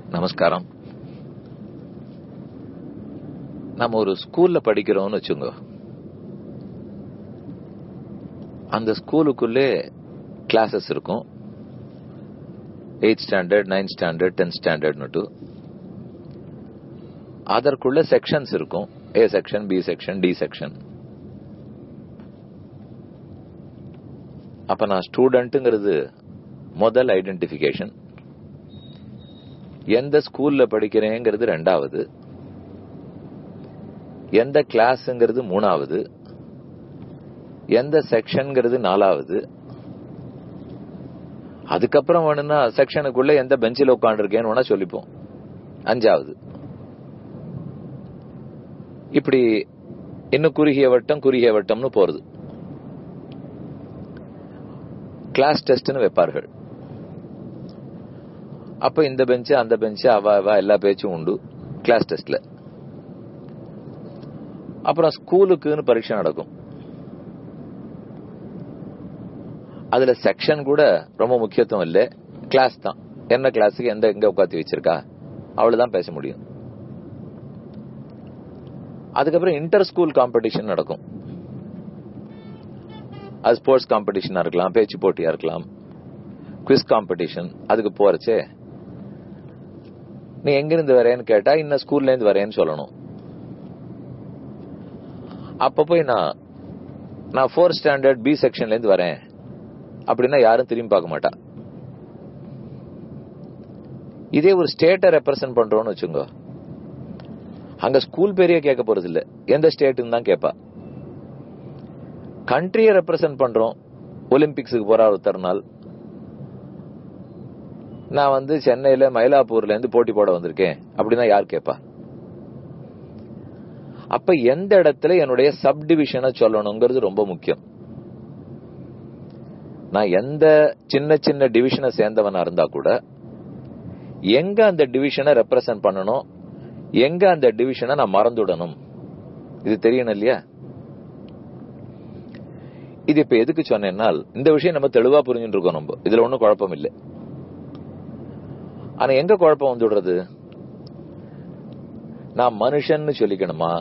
நமஸ்காரம் நம்ம ஒரு ஸ்கூல்ல படிக்கிறோம்னு வச்சுங்க அந்த ஸ்கூலுக்குள்ளே கிளாஸஸ் இருக்கும் eight standard ninth standard tenth ஸ்டாண்டர்ட்னுட்டு அதற்குள்ள செக்ஷன்ஸ் இருக்கும் A section B section D section அப்ப நான் ஸ்டூடெண்ட்டுங்கிறது முதல் ஐடென்டிபிகேஷன் எந்த ஸ்கூல்ல படிக்கிறேங்கிறது ரெண்டாவது எந்த கிளாஸ்ங்கிறது மூணாவது எந்த செக்ஷன்ங்கிறது நாலாவது அதுக்கப்புறம் வேணும்னா செக்ஷனுக்குள்ள எந்த பெஞ்சில் உட்காந்துருக்கேன்னு வேணா சொல்லிப்போம் அஞ்சாவது இப்படி இன்னும் குறுகிய வட்டம் குறுகிய வட்டம்னு போறது கிளாஸ் டெஸ்ட்னு வைப்பார்கள் அப்ப இந்த பெஞ்சு அந்த பெஞ்சு அவ அவ எல்லா பேச்சும் உண்டு கிளாஸ் டெஸ்ட்ல அப்புறம் ஸ்கூலுக்குன்னு பரீட்சை நடக்கும் அதுல செக்ஷன் கூட ரொம்ப முக்கியத்துவம் இல்லை கிளாஸ் தான் என்ன கிளாஸுக்கு எந்த எங்க உட்காந்து வச்சிருக்கா அவ்வளவுதான் பேச முடியும் அதுக்கப்புறம் இன்டர் ஸ்கூல் காம்படிஷன் நடக்கும் அது ஸ்போர்ட்ஸ் காம்படிஷனா இருக்கலாம் பேச்சு போட்டியா இருக்கலாம் குவிஸ் காம்படிஷன் அதுக்கு போறச்சே நீ எங்கிருந்து வரேன்னு கேட்டா இன்ன ஸ்கூல்ல இருந்து வரேன்னு சொல்லணும் அப்ப போய் நான் நான் ஃபோர்த் ஸ்டாண்டர்ட் பி செக்ஷன்ல இருந்து வரேன் அப்படின்னா யாரும் திரும்பி பார்க்க மாட்டா இதே ஒரு ஸ்டேட்டை ரெப்ரசென்ட் பண்றோம்னு வச்சுங்க அங்க ஸ்கூல் பேரையே கேட்க போறது இல்ல எந்த ஸ்டேட்டுன்னு தான் கேட்பா கண்ட்ரியை ரெப்ரசென்ட் பண்றோம் ஒலிம்பிக்ஸுக்கு போற ஒருத்தர் நாள் நான் வந்து சென்னையில மயிலாப்பூர்ல இருந்து போட்டி போட வந்திருக்கேன் அப்படின்னா யார் கேட்பா அப்ப எந்த இடத்துல என்னுடைய சப் டிவிஷனை சொல்லணுங்கிறது ரொம்ப முக்கியம் நான் எந்த சின்ன சின்ன டிவிஷனை சேர்ந்தவனா இருந்தா கூட எங்க அந்த டிவிஷனை ரெப்ரசன்ட் பண்ணணும் எங்க அந்த டிவிஷனை நான் மறந்துடணும் இது தெரியணும் இல்லையா இது இப்ப எதுக்கு சொன்னேன்னால் இந்த விஷயம் நம்ம தெளிவா புரிஞ்சுட்டு இருக்கோம் நம்ம இதுல ஒன்னும் குழப்பம் இல்லை ஆனா எங்க குழப்பம் வந்துடுறது நான் மனுஷன்னு சொல்லிக்கணுமா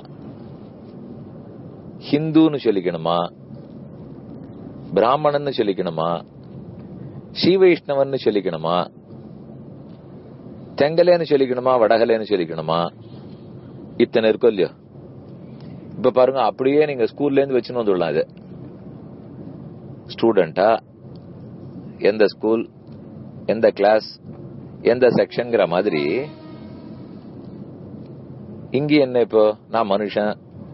ஹிந்துன்னு சொல்லிக்கணுமா பிராமணன்னு சொல்லிக்கணுமா ஸ்ரீவைஷ்ணவன் சொல்லிக்கணுமா தெங்கலேன்னு சொல்லிக்கணுமா வடகலேன்னு சொல்லிக்கணுமா இத்தனை இருக்கும் இல்லையோ இப்ப பாருங்க அப்படியே நீங்க ஸ்கூல்ல இருந்து வச்சுன்னு வந்துடலாம் இது ஸ்டூடெண்டா எந்த ஸ்கூல் எந்த கிளாஸ் எந்த செக்ஷன்ங்கிற மாதிரி இங்க என்ன இப்போ நான் மனுஷன்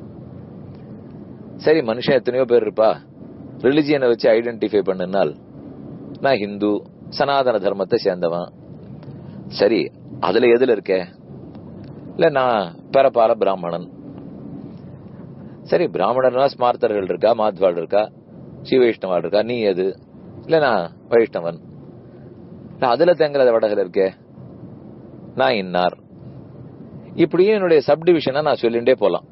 சரி மனுஷன் எத்தனையோ பேர் இருப்பா ரிலிஜியனை வச்சு ஐடென்டிஃபை பண்ணுனால் நான் ஹிந்து சனாதன தர்மத்தை சேர்ந்தவன் சரி அதுல எதுல இருக்க இல்ல நான் பிறப்பால பிராமணன் சரி பிராமணர்னா ஸ்மார்த்தர்கள் இருக்கா மாத்வாள் இருக்கா ஸ்ரீ வைஷ்ணவாள் இருக்கா நீ எது இல்ல நான் வைஷ்ணவன் அதுல தெங்கல வடகல இருக்கே நான் இன்னார் இப்படியே என்னுடைய சப்டிவிஷனை நான் சொல்லிண்டே போலாம்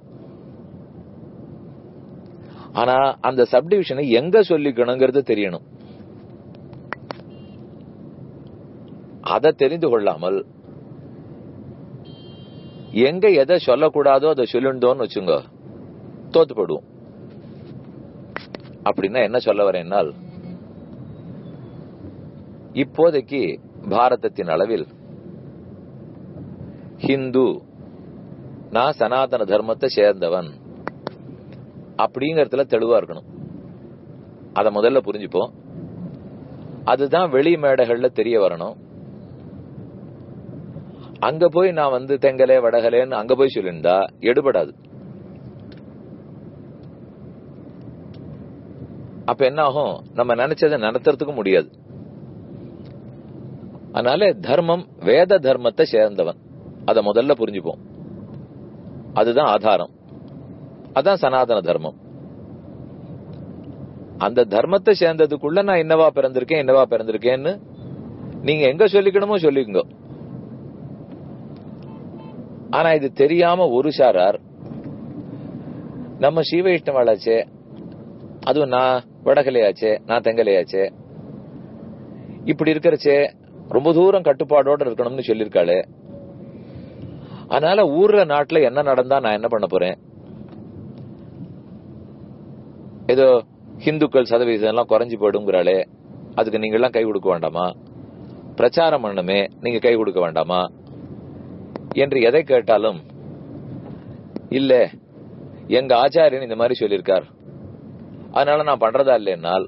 ஆனா அந்த சப்டிவிஷனை எங்க சொல்லிக்கணுங்கிறது தெரியணும் அதை தெரிந்து கொள்ளாமல் எங்க எதை சொல்லக்கூடாதோ அதை சொல்லிண்டோன்னு வச்சுங்க தோத்துப்படுவோம் அப்படின்னா என்ன சொல்ல வரேன்னால் இப்போதைக்கு பாரதத்தின் அளவில் ஹிந்து நான் சனாதன தர்மத்தை சேர்ந்தவன் அப்படிங்கறதுல தெளிவா இருக்கணும் அத முதல்ல புரிஞ்சுப்போம் அதுதான் வெளி மேடைகள்ல தெரிய வரணும் அங்க போய் நான் வந்து தெங்கலே வடகலேன்னு அங்க போய் சொல்லியிருந்தா எடுபடாது அப்ப என்ன ஆகும் நம்ம நினைச்சதை நடத்துறதுக்கு முடியாது அதனால தர்மம் வேத தர்மத்தை சேர்ந்தவன் அத முதல்ல புரிஞ்சுப்போம் அதுதான் ஆதாரம் அதான் சனாதன தர்மம் அந்த தர்மத்தை சேர்ந்ததுக்குள்ள நான் என்னவா பிறந்திருக்கேன் என்னவா பிறந்திருக்கேன்னு நீங்க எங்க சொல்லிக்கணுமோ சொல்லிக்கோ ஆனா இது தெரியாம ஒரு சாரார் நம்ம ஸ்ரீவைஷ்ணவாளாச்சே அதுவும் நான் வடகலையாச்சே நான் தெங்கலையாச்சே இப்படி இருக்கிறச்சே ரொம்ப தூரம் கட்டுப்பாடோட இருக்கணும்னு சொல்லியிருக்காளே அதனால ஊர்ல நாட்டுல என்ன நடந்தா நான் என்ன பண்ண போறேன் ஏதோ ஹிந்துக்கள் சதவீதம் எல்லாம் குறைஞ்சு போயிடுங்கிறாளே அதுக்கு நீங்க எல்லாம் கை கொடுக்க வேண்டாமா பிரச்சாரம் பண்ணுமே நீங்க கை கொடுக்க வேண்டாமா என்று எதை கேட்டாலும் இல்ல எங்க ஆச்சாரியன் இந்த மாதிரி சொல்லியிருக்கார் அதனால நான் பண்றதா இல்லைன்னால்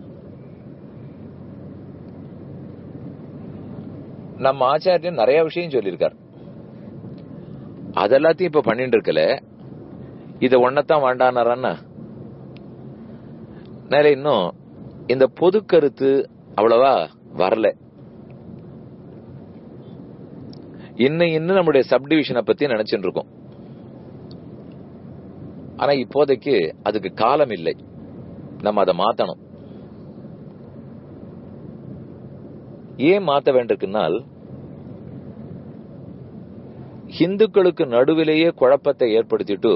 நம்ம ஆச்சாரியன் நிறைய விஷயம் சொல்லியிருக்கார் அதெல்லாத்தையும் இப்ப பண்ணிட்டு இருக்கல இத ஒன்னத்தான் வேண்டானாரன்னா நிறைய இன்னும் இந்த பொது கருத்து அவ்வளவா வரல இன்னும் இன்னும் நம்முடைய சப்டிவிஷனை பத்தி நினைச்சுட்டு இருக்கோம் ஆனா இப்போதைக்கு அதுக்கு காலம் இல்லை நம்ம அதை மாத்தணும் ஏன் மாத்த வேண்டியிருக்குன்னால் ஹிந்துக்களுக்கு நடுவிலேயே குழப்பத்தை ஏற்படுத்திட்டு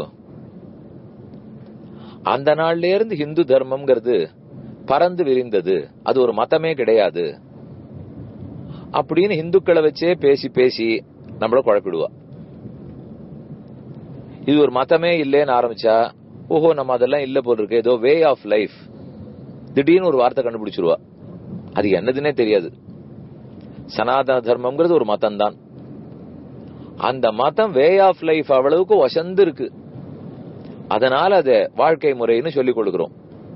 அந்த நாள்ல இருந்து ஹிந்து தர்மம்ங்கிறது பறந்து விரிந்தது அது ஒரு மதமே கிடையாது அப்படின்னு ஹிந்துக்களை வச்சே பேசி பேசி நம்மள குழப்பிடுவா இது ஒரு மதமே இல்லைன்னு ஆரம்பிச்சா ஓஹோ நம்ம அதெல்லாம் இல்ல போல் இருக்கு ஏதோ வே ஆஃப் லைஃப் திடீர்னு ஒரு வார்த்தை கண்டுபிடிச்சிருவா அது என்னதுன்னே தெரியாது சனாதன தர்மம்ங்கிறது ஒரு மதம் தான் அந்த மதம் வே ஆஃப் லைஃப் அவ்வளவுக்கு வசந்து இருக்கு அதனால அத வாழ்க்கை முறைன்னு சொல்லிக் கொடுக்கிறோம்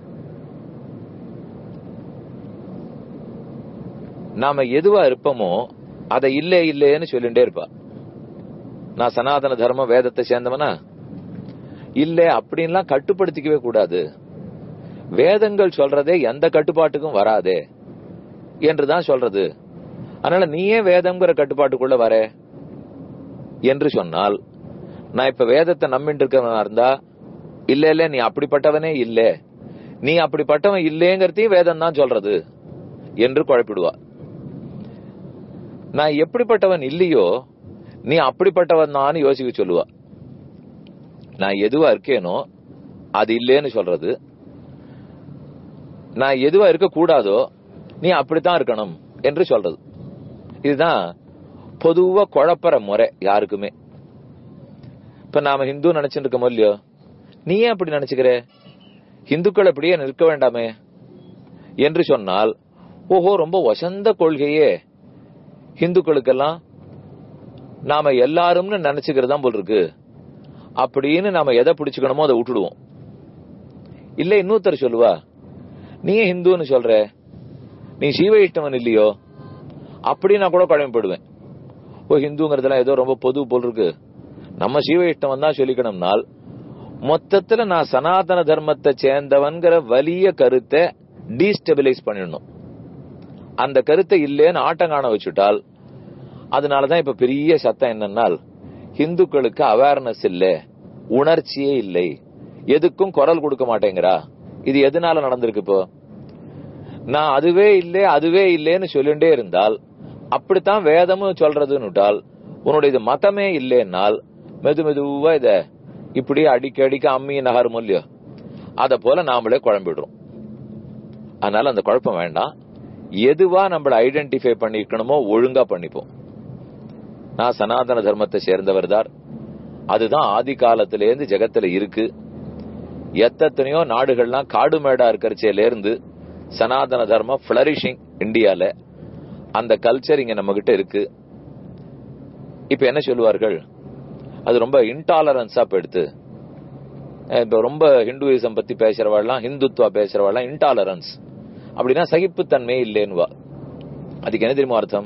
நாம எதுவா இருப்போமோ அதை இல்லே இல்லேன்னு சொல்லிட்டே இருப்பா நான் சனாதன தர்ம வேதத்தை சேர்ந்தவனா இல்ல அப்படின்லாம் கட்டுப்படுத்திக்கவே கூடாது வேதங்கள் சொல்றதே எந்த கட்டுப்பாட்டுக்கும் வராதே என்றுதான் சொல்றது அதனால நீயே வேதம்ங்கிற கட்டுப்பாட்டுக்குள்ள வர என்று சொன்னால் நான் இப்ப வேதத்தை நம்பிட்டு இருக்கவனா இருந்தா இல்ல இல்ல நீ அப்படிப்பட்டவனே இல்ல நீ அப்படிப்பட்டவன் இல்லேங்கிறதையும் வேதம் தான் சொல்றது என்று குழப்பிடுவா நான் எப்படிப்பட்டவன் இல்லையோ நீ அப்படிப்பட்டவன் தான் யோசிக்க சொல்லுவா நான் எதுவா இருக்கேனோ அது இல்லேன்னு சொல்றது நான் எதுவா இருக்க கூடாதோ நீ அப்படித்தான் இருக்கணும் என்று சொல்றது இதுதான் பொதுவா குழப்பற முறை யாருக்குமே இப்ப நாம ஹிந்து நினைச்சுட்டு இருக்கோமோ இல்லையோ நீ ஏன் அப்படி நினைச்சுக்கிற ஹிந்துக்கள் அப்படியே நிற்க வேண்டாமே என்று சொன்னால் ஓஹோ ரொம்ப வசந்த கொள்கையே ஹிந்துக்களுக்கெல்லாம் நாம எல்லாரும்னு நினைச்சுக்கிறதா போல் இருக்கு அப்படின்னு நாம எதை பிடிச்சுக்கணுமோ அதை விட்டுடுவோம் இல்ல இன்னொருத்தர் சொல்லுவா நீ ஏன் ஹிந்துன்னு சொல்ற நீ சீவ இஷ்டவன் இல்லையோ அப்படி நான் கூட குழம்பப்படுவேன் ஓ ஹிந்துங்கிறதுலாம் ஏதோ ரொம்ப பொது போல் இருக்கு நம்ம சீவ இஷ்டவன் தான் சொல்லிக்கணும்னால் மொத்தத்துல நான் சனாதன தர்மத்தை சேர்ந்தவன்கிற வலிய கருத்தை டீஸ்டபிளைஸ் பண்ணிடணும் அந்த கருத்தை இல்லேன்னு ஆட்டம் காண வச்சுட்டால் அதனாலதான் இப்ப பெரிய சத்தம் என்னன்னால் ஹிந்துக்களுக்கு அவேர்னஸ் இல்ல உணர்ச்சியே இல்லை எதுக்கும் குரல் கொடுக்க மாட்டேங்கிறா இது எதனால நடந்திருக்கு இப்போ நான் அதுவே இல்லை அதுவே இல்லேன்னு சொல்லிட்டே இருந்தால் அப்படித்தான் வேதமும் சொல்றதுன்னுட்டால் உன்னுடைய இது மதமே இல்லைன்னால் மெது மெதுவா இத இப்படி அடிக்க அடிக்க அம்மி நகரும் இல்லையோ அத போல நாமளே குழம்பிடுறோம் அதனால அந்த குழப்பம் வேண்டாம் எதுவா நம்மள ஐடென்டிஃபை பண்ணிக்கணுமோ ஒழுங்கா பண்ணிப்போம் நான் சனாதன தர்மத்தை சேர்ந்தவர் தான் அதுதான் ஆதி காலத்திலேருந்து ஜெகத்துல இருக்கு எத்தனையோ நாடுகள்லாம் காடு மேடா இருக்கிறச்சையில இருந்து சனாதன தர்மம் பிளரிஷிங் இந்தியால அந்த கல்ச்சர் இங்க நம்ம கிட்ட இருக்கு இப்ப என்ன சொல்லுவார்கள் அது ரொம்ப இன்டாலரன்ஸா போயிடுத்து இப்ப ரொம்ப ஹிந்துயிசம் பத்தி பேசுறவாள்லாம் ஹிந்துத்வா பேசுறவாள்லாம் இன்டாலரன்ஸ் அப்படின்னா சகிப்புத்தன்மை இல்லேன்னுவா அதுக்கு என்ன தெரியுமா அர்த்தம்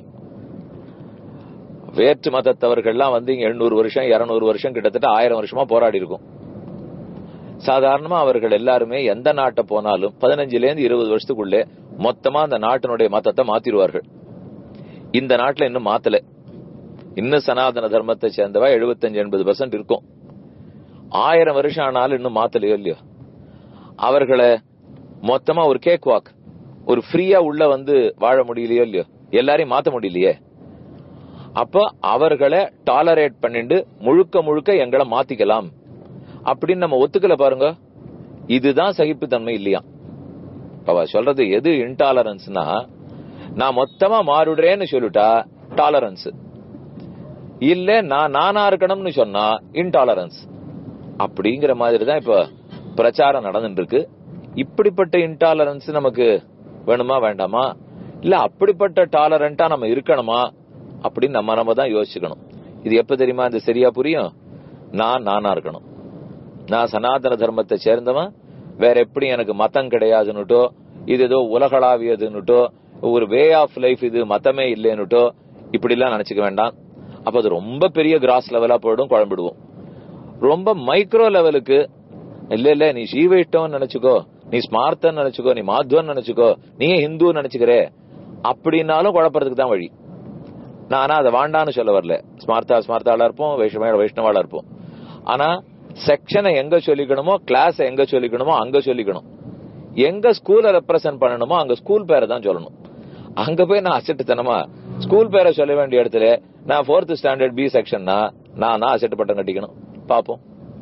வேற்று மதத்தவர்கள்லாம் வந்து இங்க எண்ணூறு வருஷம் இருநூறு வருஷம் கிட்டத்தட்ட ஆயிரம் வருஷமா போராடி இருக்கும் சாதாரணமா அவர்கள் எல்லாருமே எந்த நாட்டை போனாலும் பதினஞ்சுல இருந்து இருபது வருஷத்துக்குள்ளே மொத்தமா அந்த நாட்டினுடைய மதத்தை மாத்திருவார்கள் இந்த நாட்டுல இன்னும் மாத்தல இன்னும் சனாதன தர்மத்தை சேர்ந்தவா எழுபத்தஞ்சு எண்பது பர்சன்ட் இருக்கும் ஆயிரம் வருஷம் ஆனாலும் இன்னும் மாத்தலையோ இல்லையோ அவர்களை மொத்தமா ஒரு கேக் வாக் ஒரு ஃப்ரீயா உள்ள வந்து வாழ முடியலையோ இல்லையோ எல்லாரையும் மாத்த முடியலையே அப்ப அவர்களை டாலரேட் பண்ணிட்டு முழுக்க முழுக்க எங்களை மாத்திக்கலாம் அப்படின்னு நம்ம ஒத்துக்கல பாருங்க இதுதான் சகிப்புத்தன்மை இல்லையா அவ சொல்றது எது இன்டாலரன்ஸ்னா நான் மொத்தமா மாறுடுறேன்னு சொல்லிட்டா டாலரன்ஸ் இல்ல நான் நானா இருக்கணும்னு சொன்னா இன்டாலரன்ஸ் அப்படிங்கிற மாதிரி தான் இப்ப பிரச்சாரம் நடந்துட்டு இருக்கு இப்படிப்பட்ட இன்டாலரன்ஸ் நமக்கு வேணுமா வேண்டாமா இல்ல அப்படிப்பட்ட டாலரண்டா நம்ம இருக்கணுமா அப்படின்னு நம்ம நம்ம தான் யோசிச்சுக்கணும் இது எப்ப தெரியுமா இது சரியா புரியும் நான் நானா இருக்கணும் நான் சனாதன தர்மத்தை சேர்ந்தவன் வேற எப்படி எனக்கு மதம் கிடையாதுன்னுட்டோ இது ஏதோ உலகளாவியதுன்னுட்டோ ஒரு வே ஆஃப் லைஃப் இது மதமே இல்லைன்னுட்டோ இப்படி எல்லாம் நினைச்சுக்க வேண்டாம் அப்ப அது ரொம்ப பெரிய கிராஸ் லெவலா போயிடும் குழம்பிடுவோம் ரொம்ப மைக்ரோ லெவலுக்கு இல்ல இல்ல நீ ஸ்ரீவைஷ்டவன் நினைச்சுக்கோ நீ ஸ்மார்த்தன் நினைச்சுக்கோ நீ மாத்வன் நினைச்சுக்கோ நீ ஹிந்து நினைச்சுக்கிறே அப்படின்னாலும் குழப்பறதுக்கு தான் வழி நான் ஆனா அதை வாண்டான்னு சொல்ல வரல ஸ்மார்த்தா ஸ்மார்த்தாளா இருப்போம் வைஷ்ணவ வைஷ்ணவாளா இருப்போம் ஆனா செக்ஷனை எங்க சொல்லிக்கணுமோ கிளாஸ் எங்க சொல்லிக்கணுமோ அங்க சொல்லிக்கணும் எங்க ஸ்கூலை ரெப்ரசென்ட் பண்ணணுமோ அங்க ஸ்கூல் பேரை தான் சொல்லணும் அங்க போய் நான் அசட்டுத்தனமா ஸ்கூல் பேரை சொல்ல வேண்டிய இடத்துல நான் ஃபோர்த் ஸ்டாண்டர்ட் பி செக்ஷன்னா நான் தான் அசட்டு பட்டம் கட்டிக்கணும் பாப்போம்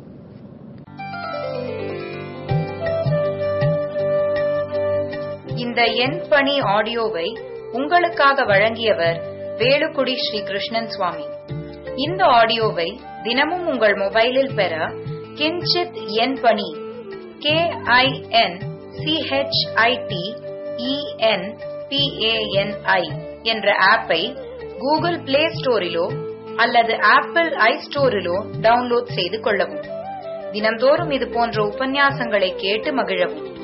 இந்த எண் பணி ஆடியோவை உங்களுக்காக வழங்கியவர் வேலுக்குடி ஸ்ரீ கிருஷ்ணன் சுவாமி இந்த ஆடியோவை தினமும் உங்கள் மொபைலில் பெற கிஞ்சித் எண் பணி கே ஐ என் சிஹெச்ஐடி இஎன் பிஏஎன்ஐ என்ற ஆப்பை கூகுள் பிளே ஸ்டோரிலோ அல்லது ஆப்பிள் ஐ ஸ்டோரிலோ டவுன்லோட் செய்து கொள்ளவும் தினம்தோறும் இது போன்ற உபன்யாசங்களை கேட்டு மகிழவும்